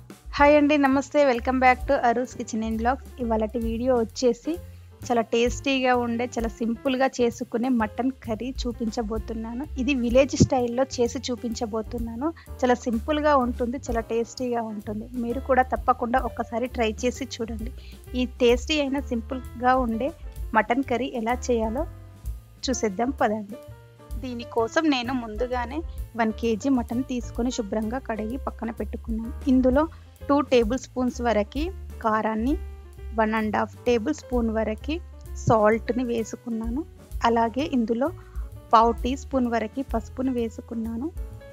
hi అండి నమస్తే welcome back to Aru's kitchen and blogs ఇవాళ వీడియో వచ్చేసి చాలా టేస్టీగా ఉండే చాలా సింపుల్గా చేసుకునే మటన్ కర్రీ చూపించబోతున్నాను ఇది విలేజ్ స్టైల్లో చేసి చూపించబోతున్నాను చాలా సింపుల్గా ఉంటుంది చాలా టేస్టీగా ఉంటుంది మీరు కూడా తప్పకుండా ఒక్కసారి ట్రై చేసి చూడండి ఈ టేస్టీ అయిన సింపుల్గా ఉండే మటన్ కర్రీ ఎలా చేయాలో చూసేద్దాం పదండి దీనికోసం నేను ముందుగానే వన్ కేజీ మటన్ తీసుకొని శుభ్రంగా కడిగి పక్కన పెట్టుకున్నాను ఇందులో టూ టేబుల్ స్పూన్స్ వరకు కారాన్ని one and half tablespoon వరకు సాల్ట్ని వేసుకున్నాను అలాగే ఇందులో పావు టీ స్పూన్ వరకు పసుపుని వేసుకున్నాను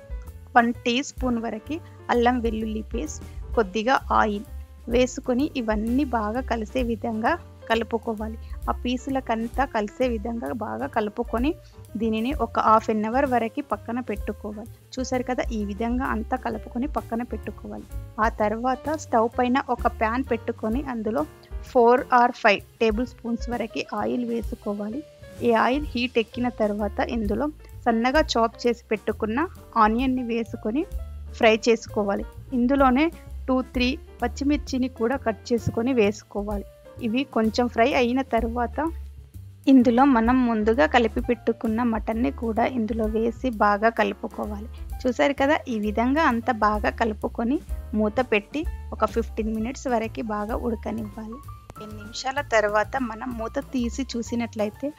వన్ టీ స్పూన్ వరకు అల్లం వెల్లుల్లి పేస్ట్ కొద్దిగా ఆయిల్ వేసుకొని ఇవన్నీ బాగా కలిసే విధంగా కలుపుకోవాలి ఆ పీసులకంతా కలిసే విధంగా బాగా కలుపుకొని దీనిని ఒక హాఫ్ అన్ అవర్ వరకు పక్కన పెట్టుకోవాలి చూసారు కదా ఈ విధంగా అంతా కలుపుకొని పక్కన పెట్టుకోవాలి ఆ తర్వాత స్టవ్ పైన ఒక ప్యాన్ పెట్టుకొని అందులో four or five tablespoons వరకు ఆయిల్ వేసుకోవాలి ఈ ఆయిల్ హీట్ ఎక్కిన తర్వాత ఇందులో సన్నగా చాప్ చేసి పెట్టుకున్న ఆనియన్ని వేసుకొని ఫ్రై చేసుకోవాలి ఇందులోనే టూ త్రీ పచ్చిమిర్చిని కూడా కట్ చేసుకొని వేసుకోవాలి ఇవి కొంచెం ఫ్రై అయిన తర్వాత ఇందులో మనం ముందుగా కలిపి పెట్టుకున్న మటన్ని కూడా ఇందులో వేసి బాగా కలుపుకోవాలి చూసారు కదా ఈ విధంగా అంత బాగా కలుపుకొని మూత పెట్టి ఒక ఫిఫ్టీన్ మినిట్స్ వరకు బాగా ఉడకనివ్వాలి ఎన్ని నిమిషాల తర్వాత మనం మూత తీసి చూసినట్లయితే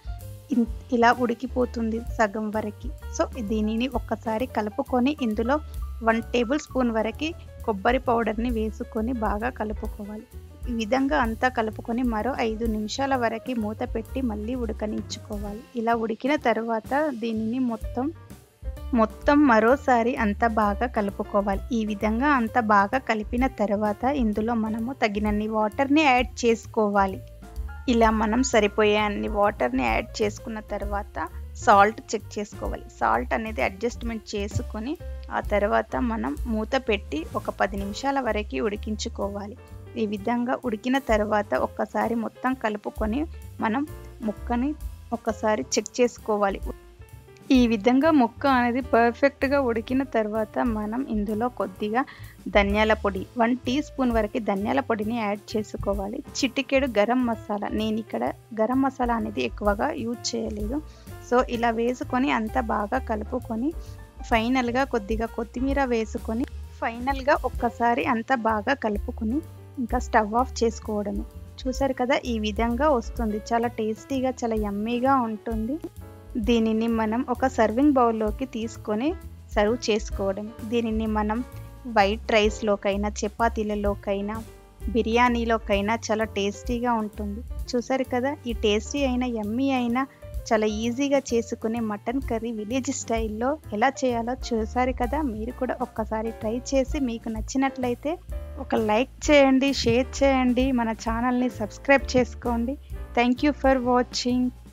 ఇలా ఉడికిపోతుంది సగం వరకు సో దీనిని ఒక్కసారి కలుపుకొని ఇందులో వన్ టేబుల్ స్పూన్ వరకు కొబ్బరి పౌడర్ని వేసుకొని బాగా కలుపుకోవాలి ఈ విధంగా అంతా కలుపుకొని మరో ఐదు నిమిషాల వరకు మూత పెట్టి మళ్ళీ ఉడకనిచ్చుకోవాలి ఇలా ఉడికిన తర్వాత దీనిని మొత్తం మొత్తం మరోసారి అంత బాగా కలుపుకోవాలి ఈ విధంగా అంత బాగా కలిపిన తర్వాత ఇందులో మనము తగినన్ని వాటర్ని యాడ్ చేసుకోవాలి ఇలా మనం సరిపోయే అన్ని వాటర్ని యాడ్ చేసుకున్న తర్వాత సాల్ట్ చెక్ చేసుకోవాలి సాల్ట్ అనేది అడ్జస్ట్మెంట్ చేసుకొని ఆ తర్వాత మనం మూత పెట్టి ఒక పది నిమిషాల వరకు ఉడికించుకోవాలి ఈ విధంగా ఉడికిన తర్వాత ఒక్కసారి మొత్తం కలుపుకొని మనం ముక్కని ఒక్కసారి చెక్ చేసుకోవాలి ఈ విధంగా ముక్క అనేది పర్ఫెక్ట్గా ఉడికిన తర్వాత మనం ఇందులో కొద్దిగా ధనియాల పొడి వన్ టీ స్పూన్ వరకు ధనియాల పొడిని యాడ్ చేసుకోవాలి చిటికెడు గరం మసాలా నేను ఇక్కడ గరం మసాలా అనేది ఎక్కువగా యూజ్ చేయలేదు సో ఇలా వేసుకొని అంతా బాగా కలుపుకొని ఫైనల్గా కొద్దిగా కొత్తిమీర వేసుకొని ఫైనల్గా ఒక్కసారి అంతా బాగా కలుపుకొని ఇంకా స్టవ్ ఆఫ్ చేసుకోవడమే చూసారు కదా ఈ విధంగా వస్తుంది చాలా టేస్టీగా చాలా యమ్మీగా ఉంటుంది దీనిని మనం ఒక సర్వింగ్ బౌల్లోకి తీసుకొని సర్వ్ చేసుకోవడం దీనిని మనం వైట్ రైస్లోకైనా చపాతీలలోకైనా బిర్యానీలోకైనా చాలా టేస్టీగా ఉంటుంది చూసారు కదా ఈ టేస్టీ అయిన యమ్మీ అయినా చాలా ఈజీగా చేసుకునే మటన్ కర్రీ విలేజ్ స్టైల్లో ఎలా చేయాలో చూసారు కదా మీరు కూడా ఒక్కసారి ట్రై చేసి మీకు నచ్చినట్లయితే ఒక లైక్ చేయండి షేర్ చేయండి మన ఛానల్ని సబ్స్క్రైబ్ చేసుకోండి థ్యాంక్ యూ ఫర్ వాచింగ్